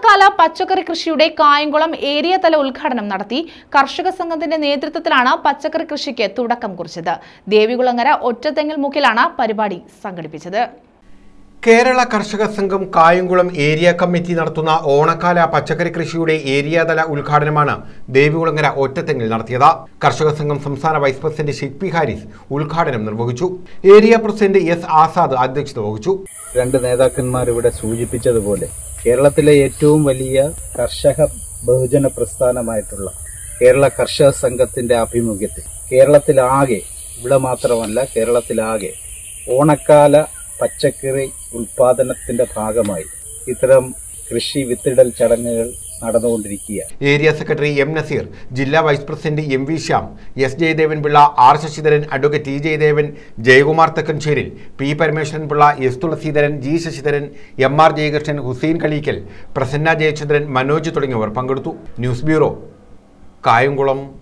ഓണക്കാല പച്ചക്കറി കൃഷിയുടെ കായംകുളം ഏരിയ തല ഉദ്ഘാടനം നടത്തി കർഷക സംഘത്തിന്റെ നേതൃത്വത്തിലാണ് പച്ചക്കറി കൃഷിക്ക് തുടക്കം കുറിച്ചത് ദേവികുളങ്ങര ഒറ്റത്തെങ്ങിൽ മുക്കിലാണ് പരിപാടി സംഘടിപ്പിച്ചത് കേരള കർഷക സംഘം കായംകുളം ഏരിയ കമ്മിറ്റി നടത്തുന്ന ഓണക്കാല പച്ചക്കറി കൃഷിയുടെ ഏരിയാതല ഉദ്ഘാടനമാണ് ദേവികുളങ്ങര ഒറ്റത്തെങ്ങിൽ നടത്തിയത് കർഷക സംഘം സംസ്ഥാന വൈസ് പ്രസിഡന്റ് ഷിപ്പി ഹാരിസ് ഉദ്ഘാടനം നിർവഹിച്ചു ഏരിയ പ്രസിഡന്റ് എസ് ആസാദ് അധ്യക്ഷത വഹിച്ചു രണ്ട് നേതാക്കന്മാർ ഇവിടെ സൂചിപ്പിച്ചതുപോലെ കേരളത്തിലെ ഏറ്റവും വലിയ കർഷക ബഹുജന പ്രസ്ഥാനമായിട്ടുള്ള കേരള കർഷക സംഘത്തിന്റെ ആഭിമുഖ്യത്തിൽ കേരളത്തിലാകെ ഇവിടെ മാത്രമല്ല കേരളത്തിലാകെ ഓണക്കാല പച്ചക്കറി ഉൽപാദനത്തിന്റെ ഭാഗമായി ഇത്തരം കൃഷി വിത്തിടൽ ചടങ്ങുകൾ നടന്നുകൊണ്ടിരിക്കുകയാണ് ഏരിയ സെക്രട്ടറി എം നസീർ ജില്ലാ vice president M V Shyam S Jayadevan Pillai R Sasidharan advocate T Jayadevan Jayakumar Thekkanssheril P Parameswaran Pillai S Thulaseedharan G Sasidharan M R Jayakrishnan Hussain Kaleekkal Prasanna Jayachandran Manoj തുടങ്ങിയവർ പങ്കെടുത്തു ന്യൂസ് ബ്യൂറോ കായംകുളം